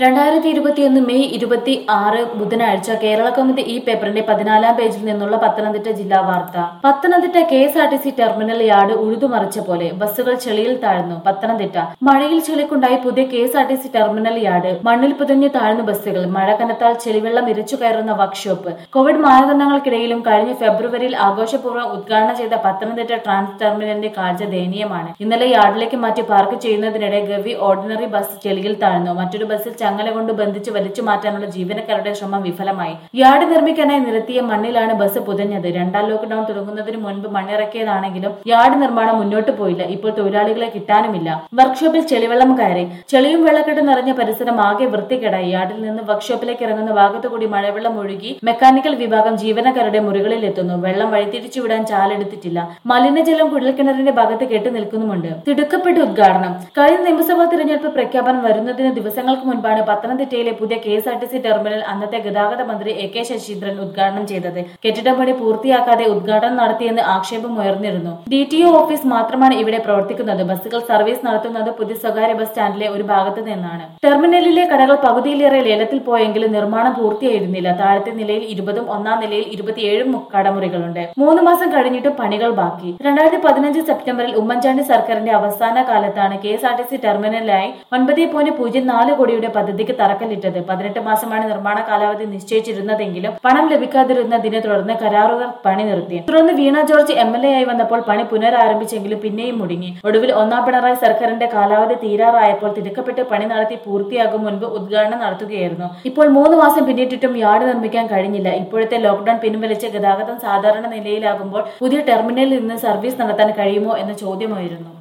രണ്ടായിരത്തി ഇരുപത്തിയൊന്ന് മെയ് ഇരുപത്തി ആറ് ബുധനാഴ്ച കേരള കൗമുദി ഈ പേപ്പറിന്റെ പതിനാലാം പേജിൽ നിന്നുള്ള പത്തനംതിട്ട ജില്ലാ വാർത്ത Pathanamthitta K S R T C terminal yard ഉഴുതുമറിച്ച പോലെ ബസ്സുകൾ ചെളിയിൽ താഴ്ന്നു പത്തനംതിട്ട മഴയിൽ ചെളിക്കുണ്ടായി പുതിയ K S R T C terminal yard മണ്ണിൽ പുതഞ്ഞു താഴ്ന്നു ബസ്സുകൾ മഴ കനത്താൽ ചെളിവെള്ളം ഇരച്ചു കയറുന്ന വർക്ക്ഷോപ്പ് കോവിഡ് മാനദണ്ഡങ്ങൾക്കിടയിലും കഴിഞ്ഞ ഫെബ്രുവരിയിൽ ആഘോഷപൂർവ്വം ഉദ്ഘാടനം ചെയ്ത പത്തനംതിട്ട ട്രാൻസ് ടെർമിനലിന്റെ കാഴ്ച ദയനീയമാണ് ഇന്നലെ യാർഡിലേക്ക് മാറ്റി പാർക്ക് ചെയ്യുന്നതിനിടെ ഗവി ഓർഡിനറി ബസ് ചെളിയിൽ താഴ്ന്നു മറ്റൊരു ബസ്സിൽ ചങ്ങല കൊണ്ട് ബന്ധിച്ച് വലിച്ചു മാറ്റാനുള്ള ജീവനക്കാരുടെ ശ്രമം വിഫലമായി യാർഡ് നിർമ്മിക്കാനായി നിരത്തിയ മണ്ണിലാണ് ബസ് പുതഞ്ഞത് രണ്ടാം ലോക്ക്ഡൌൺ തുടങ്ങുന്നതിന് മുൻപ് മണ്ണിറക്കിയതാണെങ്കിലും യാർഡ് നിർമ്മാണം മുന്നോട്ട് പോയില്ല ഇപ്പോൾ തൊഴിലാളികളെ കിട്ടാനുമില്ല വർക്ക്ഷോപ്പിൽ ചെളിവെള്ളം കയറി ചെളിയും വെള്ളക്കെട്ട് നിറഞ്ഞ പരിസരം ആകെ വൃത്തികേടായി യാർഡിൽ നിന്ന് വർക്ക്ഷോപ്പിലേക്ക് ഇറങ്ങുന്ന ഭാഗത്തുകൂടി മഴവെള്ളം ഒഴുകി മെക്കാനിക്കൽ വിഭാഗം ജീവനക്കാരുടെ മുറികളിൽ എത്തുന്നു വെള്ളം വഴിതിരിച്ചുവിടാൻ ചാലെടുത്തിട്ടില്ല മലിനജലം കുഴൽക്കിണറിന്റെ ഭാഗത്ത് കെട്ടി നിൽക്കുന്നുമുണ്ട് തിടുക്കപ്പെട്ട ഉദ്ഘാടനം കഴിഞ്ഞ നിയമസഭാ തിരഞ്ഞെടുപ്പ് പ്രഖ്യാപനം വരുന്നതിന് ദിവസങ്ങൾക്ക് മുൻപാണ് പത്തനംതിട്ടയിലെ പുതിയ K S R T C terminal അന്നത്തെ ഗതാഗത മന്ത്രി എ കെ ശശീന്ദ്രൻ ഉദ്ഘാടനം ചെയ്തത് കെട്ടിടം പണി പൂർത്തിയാക്കാതെ ഉദ്ഘാടനം നടത്തിയെന്ന് ആക്ഷേപം ഉയർന്നിരുന്നു ഡി ടി ഒ ഓഫീസ് മാത്രമാണ് ഇവിടെ പ്രവർത്തിക്കുന്നത് ബസ്സുകൾ സർവീസ് നടത്തുന്നത് പുതിയ സ്വകാര്യ ബസ് സ്റ്റാൻഡിലെ ഒരു ഭാഗത്ത് നിന്നാണ് ടെർമിനലിലെ കടകൾ പകുതിയിലേറെ ലേലത്തിൽ പോയെങ്കിലും നിർമ്മാണം പൂർത്തിയായിരുന്നില്ല താഴത്തെ നിലയിൽ ഇരുപതും ഒന്നാം നിലയിൽ ഇരുപത്തിയേഴും കടമുറികളുണ്ട് മൂന്ന് മാസം കഴിഞ്ഞിട്ടും പണികൾ ബാക്കി രണ്ടായിരത്തി പതിനഞ്ച് സെപ്റ്റംബറിൽ ഉമ്മൻചാണ്ടി സർക്കാരിന്റെ അവസാന കാലത്താണ് K S R T C ടെർമിനലായി ഒൻപത് പോയിന്റ് പൂജ്യം നാല് കോടിയുടെ പദ്ധതിക്ക് തറക്കല്ലിട്ടത് പതിനെട്ട് മാസമാണ് നിർമ്മാണ കാലാവധി നിശ്ചയിച്ചിരുന്നതെങ്കിലും പണം ലഭിക്കാതിരുന്നതിനെ തുടർന്ന് കരാറുകാർ പണി നിർത്തി തുടർന്ന് Veena George M L A ആയി വന്നപ്പോൾ പണി പുനരാരംഭിച്ചെങ്കിലും പിന്നെയും മുടങ്ങി ഒടുവിൽ ഒന്നാം പിണറായി സർക്കാരിന്റെ കാലാവധി തീരാറായപ്പോൾ തിടുക്കപ്പെട്ട് പണി നടത്തി പൂർത്തിയാകും മുൻപ് ഉദ്ഘാടനം നടത്തുകയായിരുന്നു ഇപ്പോൾ മൂന്ന് മാസം പിന്നിട്ടിട്ടും യാർഡ് നിർമ്മിക്കാൻ കഴിഞ്ഞില്ല ഇപ്പോഴത്തെ ലോക്ഡൌൺ പിൻവലിച്ച് ഗതാഗതം സാധാരണ നിലയിലാകുമ്പോൾ പുതിയ ടെർമിനലിൽ നിന്ന് സർവീസ് നടത്താൻ കഴിയുമോ എന്ന ചോദ്യമായിരുന്നു